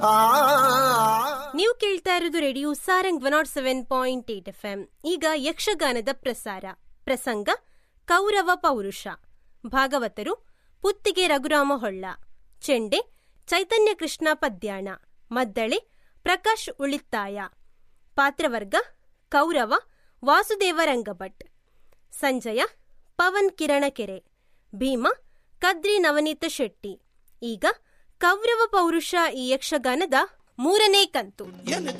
ನೀವು ಕೇಳ್ತಾ ಇರೋದು radio Sarang one nought seven point eight F M ಈಗ ಯಕ್ಷಗಾನದ ಪ್ರಸಾರ ಪ್ರಸಂಗ ಕೌರವ ಪೌರುಷ ಭಾಗವತರು ಪುತ್ತಿಗೆ ರಘುರಾಮ ಹೊಳ್ಳ ಚೆಂಡೆ ಚೈತನ್ಯ ಕೃಷ್ಣ ಪದ್ಯಾಣ ಮದ್ದಳೆ ಪ್ರಕಾಶ್ ಉಳಿತ್ತಾಯ ಪಾತ್ರವರ್ಗ ಕೌರವ ವಾಸುದೇವ ರಂಗಭಟ್ ಸಂಜಯ ಪವನ್ ಕಿರಣಕೆರೆ ಭೀಮ ಕದ್ರಿ ನವನೀತ ಶೆಟ್ಟಿ ಈಗ ಕೌರವ ಪೌರುಷ ಈ ಯಕ್ಷಗಾನದ ಮೂರನೇ ಕಂತು ಎನ್ನು